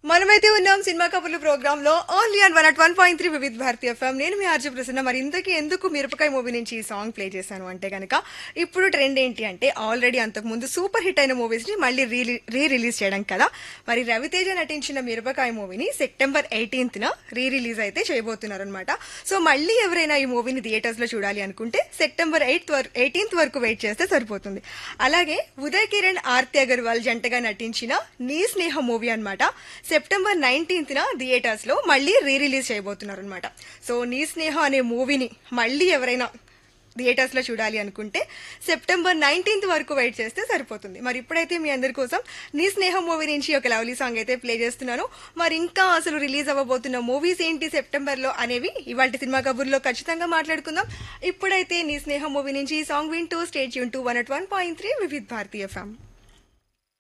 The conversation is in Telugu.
మనమైతే ఉన్నాం సినిమా కబుర్లు ప్రోగ్రామ్ లో only and one at one point three Vividh Bharati FM నేను మీ ఆర్జీ ప్రసన్న మరి ఇంతకీ ఎందుకు మిరపకాయ మూవీ నుంచి ఈ సాంగ్ ప్లే చేశాను అంటే కనుక ఇప్పుడు ట్రెండ్ ఏంటి అంటే ఆల్రెడీ అంతకు ముందు సూపర్ హిట్ అయిన మూవీస్ ని మళ్ళీ రీ రీ రిలీజ్ చేయడం కదా మరి రవితేజ నటించిన మిరపకాయ మూవీని సెప్టెంబర్ ఎయిటీన్త్ న రీ రిలీజ్ అయితే చేయబోతున్నారు అనమాట సో మళ్ళీ ఎవరైనా ఈ మూవీని థియేటర్స్ లో చూడాలి అనుకుంటే సెప్టెంబర్ ఎయిత్ వరకు ఎయిటీన్త్ వరకు వెయిట్ చేస్తే సరిపోతుంది అలాగే ఉదయ్ కిరణ్ ఆర్తి అగర్వాల్ జంటగా నటించిన నీ స్నేహ మూవీ అన్నమాట సెప్టెంబర్ నైన్టీన్త్ న థియేటర్స్ లో మళ్ళీ రీ రిలీజ్ చేయబోతున్నారు అనమాట సో నీ స్నేహ అనే మూవీని మళ్ళీ ఎవరైనా థియేటర్స్ లో చూడాలి అనుకుంటే సెప్టెంబర్ నైన్టీన్త్ వరకు వెయిట్ చేస్తే సరిపోతుంది మరి ఇప్పుడైతే మీ అందరి కోసం నీ స్నేహం మూవీ నుంచి ఒక లవ్లీ సాంగ్ అయితే ప్లే చేస్తున్నాను మరి ఇంకా అసలు రిలీజ్ అవ్వబోతున్న మూవీస్ ఏంటి సెప్టెంబర్ లో అనేవి ఇవాళ సినిమా కబుర్లో ఖచ్చితంగా మాట్లాడుకుందాం ఇప్పుడైతే నీ స్నేహం మూవీ నుంచి ఈ సాంగ్ వింటూ స్టేట్ యూన్ to one at one point three Vividh Bharati ఫ్యామ్